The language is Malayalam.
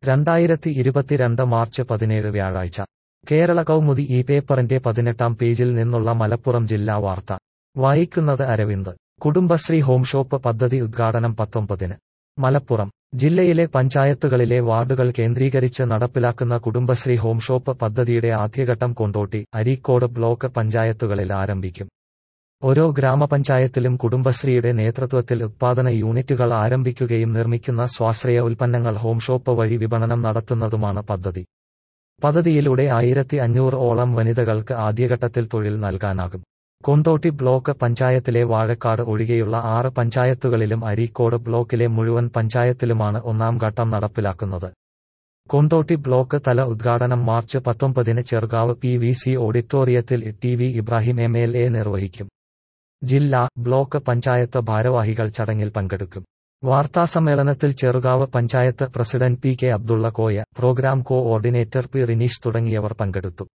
രണ്ടായിരത്തി ഇരുപത്തിരണ്ട് മാർച്ച് പതിനേഴ് വ്യാഴാഴ്ച കേരള കൗമുദി ഈ പേപ്പറിന്റെ പതിനെട്ടാം പേജിൽ നിന്നുള്ള മലപ്പുറം ജില്ലാ വാർത്ത വായിക്കുന്നത് അരവിന്ദ് കുടുംബശ്രീ ഹോം ഷോപ്പ് പദ്ധതി ഉദ്ഘാടനം പത്തൊമ്പതിന് മലപ്പുറം ജില്ലയിലെ പഞ്ചായത്തുകളിലെ വാർഡുകൾ കേന്ദ്രീകരിച്ച് നടപ്പിലാക്കുന്ന കുടുംബശ്രീ ഹോം ഷോപ്പ് പദ്ധതിയുടെ ആദ്യഘട്ടം കൊണ്ടോട്ടി അരീക്കോട് ബ്ലോക്ക് പഞ്ചായത്തുകളിൽ ആരംഭിക്കും ഓരോ ഗ്രാമപഞ്ചായത്തിലും കുടുംബശ്രീയുടെ നേതൃത്വത്തിൽ ഉത്പാദന യൂണിറ്റുകൾ ആരംഭിക്കുകയും നിർമ്മിക്കുന്ന സ്വാശ്രയ ഉൽപ്പന്നങ്ങൾ ഹോം ഷോപ്പ് വഴി വിപണനം നടത്തുന്നതുമാണ് പദ്ധതി പദ്ധതിയിലൂടെ ആയിരത്തി അഞ്ഞൂറ് ഓളം വനിതകൾക്ക് ആദ്യഘട്ടത്തിൽ തൊഴിൽ നൽകാനാകും കൊണ്ടോട്ടി ബ്ലോക്ക് പഞ്ചായത്തിലെ വാഴക്കാട് ഒഴികെയുള്ള ആറ് പഞ്ചായത്തുകളിലും അരീക്കോട് ബ്ലോക്കിലെ മുഴുവൻ പഞ്ചായത്തിലുമാണ് ഒന്നാം ഘട്ടം നടപ്പിലാക്കുന്നത് കൊണ്ടോട്ടി ബ്ലോക്ക് തല ഉദ്ഘാടനം മാർച്ച് പത്തൊമ്പതിന് ചെറുകാവ് പി വി സി ഓഡിറ്റോറിയത്തിൽ T V Ibrahim M L A നിർവഹിക്കും ജില്ലാ ബ്ലോക്ക് പഞ്ചായത്ത് ഭാരവാഹികൾ ചടങ്ങിൽ പങ്കെടുക്കും വാർത്താസമ്മേളനത്തിൽ Cherukavu panchayat president P K Abdulla Koya programme കോ ഓർഡിനേറ്റർ പി റിനീഷ് തുടങ്ങിയവർ പങ്കെടുത്തു